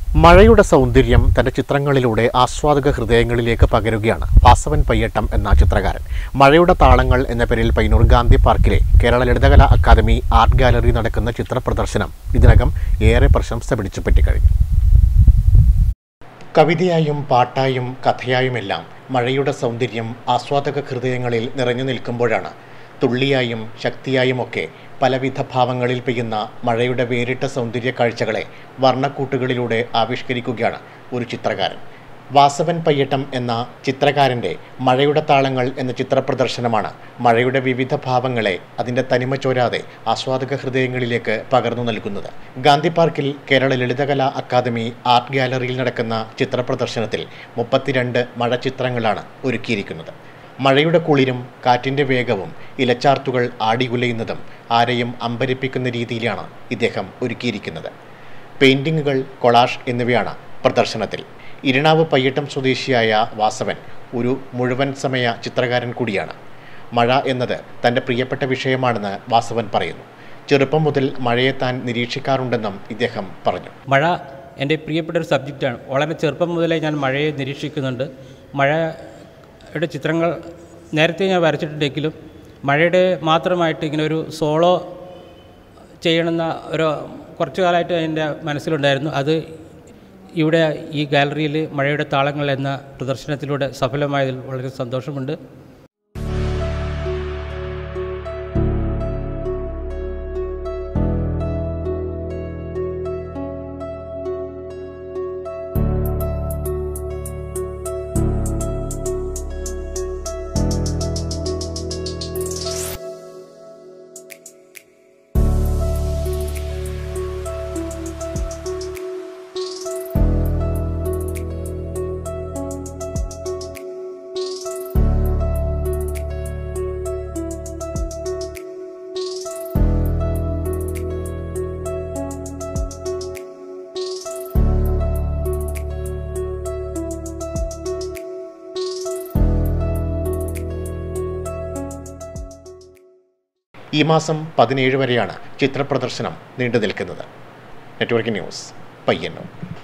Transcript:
മഴയുടെ സൗന്ദര്യം തന്റെ ചിത്രങ്ങളിലൂടെ ആസ്വാദക ഹൃദയങ്ങളിലേക്ക് പകരുകയാണ് വാസവൻ പയ്യട്ടം എന്ന ചിത്രകാരൻ മഴയുടെ താളങ്ങൾ എന്ന പേരിൽ പയ്യന്നൂർ ഗാന്ധി പാർക്കിലെ കേരള ലളിതകലാ അക്കാദമി ആർട്ട് ഗാലറി നടക്കുന്ന ചിത്ര പ്രദർശനം ഇതിനകം ഏറെ പ്രശംസ പിടിച്ചു പറ്റിക്കഴിഞ്ഞു കവിതയായും പാട്ടായും കഥയായുമെല്ലാം മഴയുടെ സൗന്ദര്യം ആസ്വാദക ഹൃദയങ്ങളിൽ നിറഞ്ഞു നിൽക്കുമ്പോഴാണ് തുള്ളിയായും ശക്തിയായുമൊക്കെ പലവിധ ഭാവങ്ങളിൽ പെയ്യുന്ന മഴയുടെ വേറിട്ട സൗന്ദര്യ കാഴ്ചകളെ വർണ്ണക്കൂട്ടുകളിലൂടെ ആവിഷ്കരിക്കുകയാണ് ഒരു ചിത്രകാരൻ വാസവൻ പയ്യട്ടം എന്ന ചിത്രകാരൻ്റെ മഴയുടെ താളങ്ങൾ എന്ന ചിത്രപ്രദർശനമാണ് മഴയുടെ വിവിധ ഭാവങ്ങളെ അതിൻ്റെ തനിമ ചോരാതെ ആസ്വാദക ഹൃദയങ്ങളിലേക്ക് പകർന്നു നൽകുന്നത് ഗാന്ധി പാർക്കിൽ കേരള ലളിതകലാ അക്കാദമി ആർട്ട് ഗാലറിയിൽ നടക്കുന്ന ചിത്രപ്രദർശനത്തിൽ മുപ്പത്തിരണ്ട് മഴ ചിത്രങ്ങളാണ് ഒരുക്കിയിരിക്കുന്നത് മഴയുടെ കുളിരും കാറ്റിൻ്റെ വേഗവും ഇലച്ചാർത്തുകൾ ആടിയുലയുന്നതും ആരെയും അമ്പരിപ്പിക്കുന്ന രീതിയിലാണ് ഇദ്ദേഹം ഒരുക്കിയിരിക്കുന്നത് പെയിൻറ്റിങ്ങുകൾ കൊളാഷ് എന്നിവയാണ് പ്രദർശനത്തിൽ ഇരിണാവ് പയ്യട്ടം സ്വദേശിയായ വാസവൻ ഒരു മുഴുവൻ സമയ ചിത്രകാരൻ കൂടിയാണ് മഴ എന്നത് തൻ്റെ പ്രിയപ്പെട്ട വിഷയമാണെന്ന് വാസവൻ പറയുന്നു ചെറുപ്പം മുതൽ മഴയെ താൻ നിരീക്ഷിക്കാറുണ്ടെന്നും ഇദ്ദേഹം പറഞ്ഞു മഴ എൻ്റെ പ്രിയപ്പെട്ട ഒരു സബ്ജക്റ്റാണ് വളരെ ചെറുപ്പം മുതലേ ഞാൻ മഴയെ നിരീക്ഷിക്കുന്നുണ്ട് മഴയുടെ ചിത്രങ്ങൾ നേരത്തെ ഞാൻ വരച്ചിട്ടുണ്ടെങ്കിലും മഴയുടെ മാത്രമായിട്ട് ഇങ്ങനെ ഒരു സോളോ ചെയ്യണമെന്ന ഒരു കുറച്ചു കാലമായിട്ട് എൻ്റെ മനസ്സിലുണ്ടായിരുന്നു അത് ഇവിടെ ഈ ഗാലറിയിൽ മഴയുടെ താളങ്ങൾ എന്ന പ്രദർശനത്തിലൂടെ സഫലമായതിൽ വളരെ സന്തോഷമുണ്ട് ഈ മാസം പതിനേഴ് വരെയാണ് ചിത്രപ്രദർശനം നീണ്ടു നിൽക്കുന്നത് നെറ്റ്വർക്ക് ന്യൂസ് പയ്യന്നൂർ